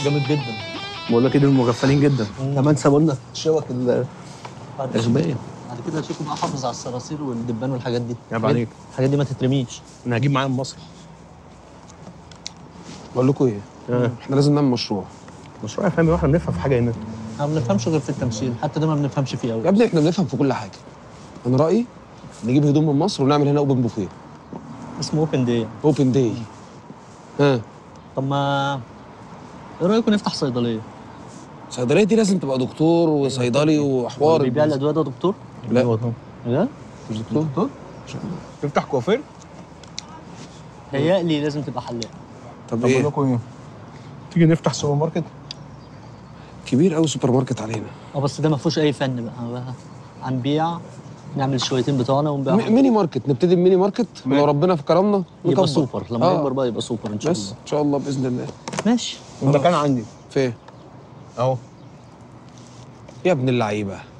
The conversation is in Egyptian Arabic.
جامد جدا بقول لك ايه دول مغفلين جدا مم. كمان سابوا لنا الشوك ال- بعد الغبيه بعد كده يا شيكو بقى حافظ على الصراصير والدبان والحاجات دي عيب عليك. الحاجات دي ما تترميش انا هجيب معايا من مصر بقول لكم ايه آه. احنا لازم نعمل مشروع مشروع يا فهمي واحنا بنفهم في حاجه هنا احنا ما بنفهمش غير في التمثيل حتى ده ما بنفهمش فيه يا قوي ابني احنا بنفهم في كل حاجه انا رايي نجيب هدوم من مصر ونعمل هنا اوبن بوفيه اسمه اوبن دي اوبن داي ها طب ما ايه رايكم نفتح صيدليه الصيدليه دي لازم تبقى دكتور وصيدلي وحوار بيبيع الادويه ده دكتور لا بجد مش دكتور تفتح كوافير هيقلي لازم تبقى حلاق طب طب اقول ايه لكم ايه تيجي نفتح سوبر ماركت كبير قوي سوبر ماركت علينا اه بس ده ما فيهوش اي فن بقى بقى هنبيع نعمل الشويتين بتوعنا ونبيع م- ميني ماركت نبتدي بميني ماركت ولو ربنا في كرمنا يبقى نكبر. سوبر لما آه. يكبر بقى يبقى سوبر ان شاء بس الله ان شاء الله باذن الله ماشي المكان عندي فين اهو يا ابن اللعيبه